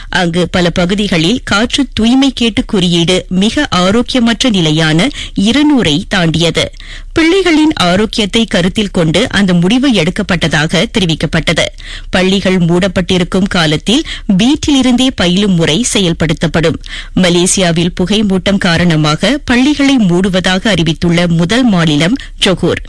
அங்கு பல பகுதிகளில் காற்று தூய்மை கேட்டு குறியீடு மிக ஆரோக்கியமற்ற நிலையான இருநூறை தாண்டியது பிள்ளைகளின் ஆரோக்கியத்தை கருத்தில் கொண்டு அந்த முடிவு எடுக்கப்பட்டதாக தெரிவிக்கப்பட்டது பள்ளிகள் மூடப்பட்டிருக்கும் காலத்தில் வீட்டிலிருந்தே பயிலும் முறை செயல்படுத்தப்படும் மலேசியாவில் புகை மூட்டம் காரணமாக பள்ளிகளை மூடுவதாக அறிவித்துள்ள முதல் மாநிலம் ஜொகூர்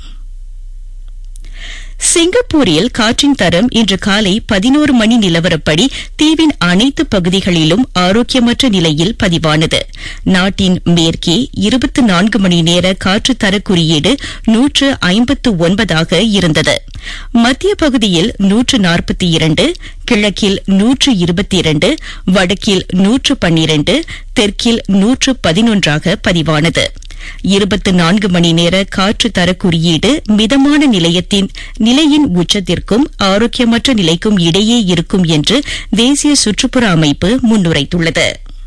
சிங்கப்பூரில் காற்றின் தரம் இன்று காலை பதினோரு மணி நிலவரப்படி தீவின் அனைத்து பகுதிகளிலும் ஆரோக்கியமற்ற நிலையில் பதிவானது நாட்டின் மேற்கே இருபத்தி நான்கு மணி நேர காற்று தர குறியீடு நூற்று ஐம்பத்து ஒன்பதாக இருந்தது மத்திய பகுதியில் நூற்று நாற்பத்தி இரண்டு கிழக்கில் நூற்று இருபத்தி இரண்டு வடக்கில் நூற்று பன்னிரண்டு தெற்கில் நூற்று பதினொன்றாக பதிவானது இருபத்தி நான்கு மணி நேர காற்று தர குறியீடு மிதமான நிலையத்தின் நிலையின் உச்சத்திற்கும் ஆரோக்கியமற்ற நிலைக்கும் இடையே இருக்கும் என்று தேசிய சுற்றுப்புற அமைப்பு முன்னுரைத்துள்ளது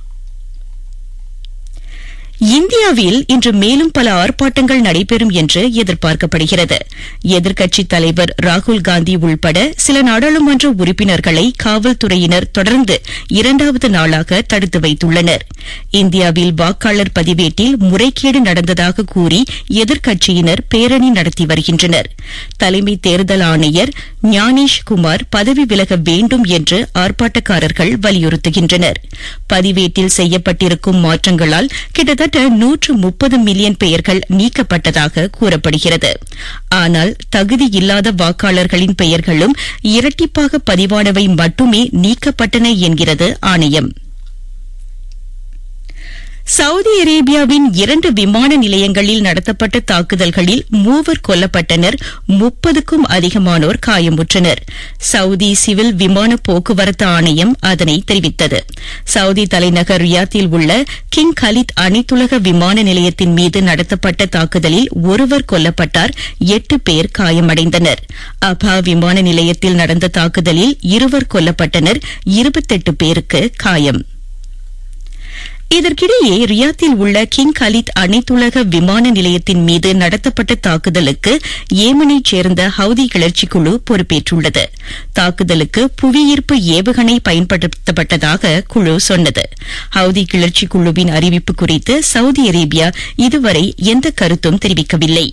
இந்தியாவில் இன்று மேலும் பல ஆர்ப்பாட்டங்கள் நடைபெறும் என்று எதிர்பார்க்கப்படுகிறது எதிர்க்கட்சித் தலைவர் ராகுல் காந்தி உள்பட சில நாடாளுமன்ற உறுப்பினர்களை காவல்துறையினர் தொடர்ந்து இரண்டாவது நாளாக தடுத்து வைத்துள்ளனர் இந்தியாவில் வாக்காளர் பதிவேட்டில் முறைகேடு நடந்ததாக கூறி எதிர்க்கட்சியினர் பேரணி நடத்தி வருகின்றனர் தலைமை தேர்தல் ஆணையர் ஞானேஷ் குமார் பதவி விலக வேண்டும் என்று ஆர்ப்பாட்டக்காரர்கள் வலியுறுத்துகின்றனர் பதிவேட்டில் செய்யப்பட்டிருக்கும் மாற்றங்களால் கிட்டத்தட்ட நூற்று முப்பது மில்லியன் பெயர்கள் நீக்கப்பட்டதாக கூறப்படுகிறது ஆனால் தகுதி இல்லாத வாக்காளர்களின் பெயர்களும் இரட்டிப்பாக பதிவானவை மட்டுமே நீக்கப்பட்டன என்கிறது ஆணையம் சவுதி அரேபியாவின் இரண்டு விமான நிலையங்களில் நடத்தப்பட்ட தாக்குதல்களில் மூவர் கொல்லப்பட்டனர் முப்பதுக்கும் அதிகமானோர் காயமுற்றனர் சவுதி சிவில் விமான போக்குவரத்து ஆணையம் அதனை தெரிவித்தது சவுதி தலைநகர் ரியாத்தில் உள்ள கிங் கலித் அனைத்துலக விமான நிலையத்தின் மீது நடத்தப்பட்ட தாக்குதலில் ஒருவர் கொல்லப்பட்டார் எட்டு பேர் காயமடைந்தனர் அபா விமான நிலையத்தில் நடந்த தாக்குதலில் இருவர் கொல்லப்பட்டனர் இருபத்தெட்டு பேருக்கு காயம் இதற்கிடையே ரியாத்தில் உள்ள கிங் கலித் அனைத்துலக விமான நிலையத்தின் மீது நடத்தப்பட்ட தாக்குதலுக்கு ஏமனைச் சேர்ந்த ஹவுதி கிளர்ச்சி குழு பொறுப்பேற்றுள்ளது தாக்குதலுக்கு புவியீர்ப்பு ஏவுகணை பயன்படுத்தப்பட்டதாக குழு சொன்னது ஹவுதி கிளர்ச்சி குழுவின் அறிவிப்பு குறித்து சவுதி அரேபியா இதுவரை எந்த கருத்தும் தெரிவிக்கவில்லை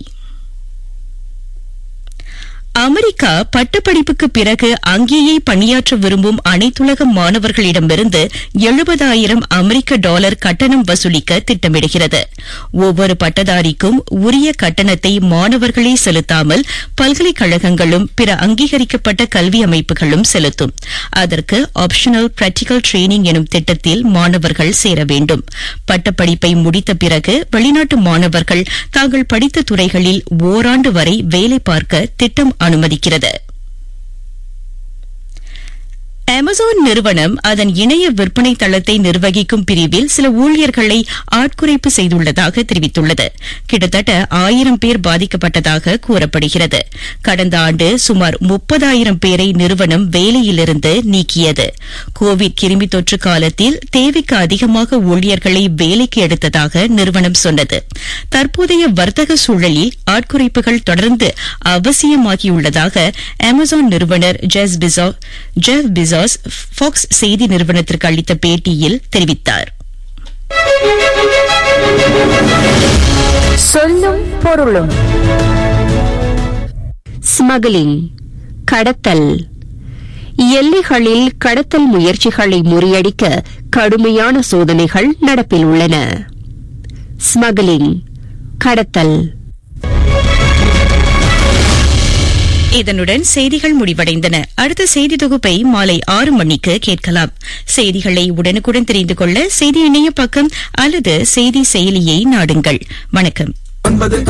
அமெரிக்கா பட்டப்படிப்புக்கு பிறகு அங்கேயே பணியாற்ற விரும்பும் அனைத்துலக மாணவர்களிடமிருந்து எழுபதாயிரம் அமெரிக்க டாலர் கட்டணம் வசூலிக்க திட்டமிடுகிறது ஒவ்வொரு பட்டதாரிக்கும் உரிய கட்டணத்தை மாணவர்களே செலுத்தாமல் பல்கலைக்கழகங்களும் பிற அங்கீகரிக்கப்பட்ட கல்வி அமைப்புகளும் செலுத்தும் அதற்கு ஆப்ஷனல் பிராக்டிகல் ட்ரெய்னிங் எனும் திட்டத்தில் மாணவர்கள் சேர வேண்டும் பட்டப்படிப்பை முடித்த பிறகு வெளிநாட்டு மாணவர்கள் தாங்கள் படித்த துறைகளில் ஓராண்டு வரை வேலை பார்க்க திட்டம் அனுமதிக்கிறது அமேசான் நிறுவனம் அதன் இணைய விற்பனை தளத்தை நிர்வகிக்கும் பிரிவில் சில ஊழியர்களை ஆட்குறைப்பு செய்துள்ளதாக தெரிவித்துள்ளது கிட்டத்தட்ட ஆயிரம் பேர் பாதிக்கப்பட்டதாக கூறப்படுகிறது கடந்த ஆண்டு சுமார் முப்பதாயிரம் பேரை நிறுவனம் வேலையிலிருந்து நீக்கியது கோவிட் கிருமி தொற்று காலத்தில் தேவைக்கு அதிகமாக ஊழியர்களை வேலைக்கு எடுத்ததாக நிறுவனம் சொன்னது தற்போதைய வர்த்தக சூழலில் ஆட்குறைப்புகள் தொடர்ந்து அவசியமாகியுள்ளதாக அமேசான் நிறுவனர் ஜெஃப் பிசாஸ் ஃபாக்ஸ் செய்தி நிறுவனத்திற்கு அளித்த பேட்டியில் தெரிவித்தார் சொல்லும் பொருளும் ஸ்மகிளிங் கடத்தல் எல்லைகளில் கடத்தல் முயற்சிகளை முறியடிக்க கடுமையான சோதனைகள் நடப்பில் உள்ளன ஸ்மகிளிங் கடத்தல் இதனுடன் செய்திகள் முடிவடைந்தன அடுத்த செய்தி தொகுப்பை மாலை ஆறு மணிக்கு கேட்கலாம் செய்திகளை உடனுக்குடன் தெரிந்து கொள்ள செய்தி இணைய பக்கம் அல்லது செய்தி செயலியை நாடுங்கள் வணக்கம் ஒன்பது